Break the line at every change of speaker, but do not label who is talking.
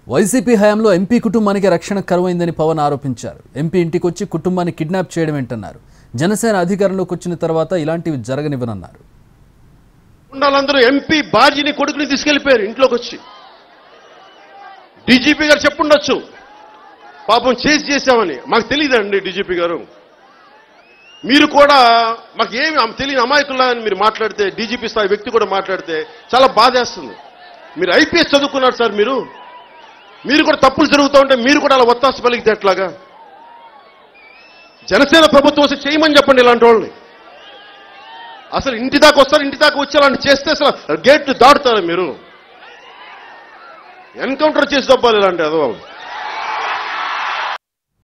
YCP హయాంలో MP కుటుంబానికి రక్షణ కరువైందని పవన్ ఆరోపించారు ఎంపీ ఇంటికొచ్చి కుటుంబాన్ని కిడ్నాప్ చేయడం ఏంటన్నారు జనసేన అధికారంలోకి వచ్చిన తర్వాత ఇలాంటివి జరగనివ్వనన్నారు
ఉండాలందరూ ఎంపీ బాజీని కొడుకుని తీసుకెళ్లిపోయారు ఇంట్లోకి వచ్చి డీజీపీ గారు చెప్పుండొచ్చు పాపం చేసి చేశామని మాకు తెలియదండి డీజీపీ గారు మీరు కూడా మాకు ఏమి ఆమె తెలియని అమాయకుల్లా అని మీరు మాట్లాడితే డీజీపీ స్థాయి వ్యక్తి కూడా మాట్లాడితే చాలా బాధేస్తుంది మీరు ఐపీఎస్ చదువుకున్నారు సార్ మీరు మీరు కూడా తప్పులు జరుగుతూ ఉంటే మీరు కూడా అలా ఒత్తాస పలిగితే ఎట్లాగా జనసేన ప్రభుత్వం వస్తే చేయమని చెప్పండి ఇలాంటి వాళ్ళని అసలు ఇంటి దాకా వస్తారు ఇంటి దాకా వచ్చి అలాంటి చేస్తే అసలు గేట్ దాటుతారా మీరు ఎన్కౌంటర్ చేసి తప్పాలి ఇలాంటి అదవాళ్ళు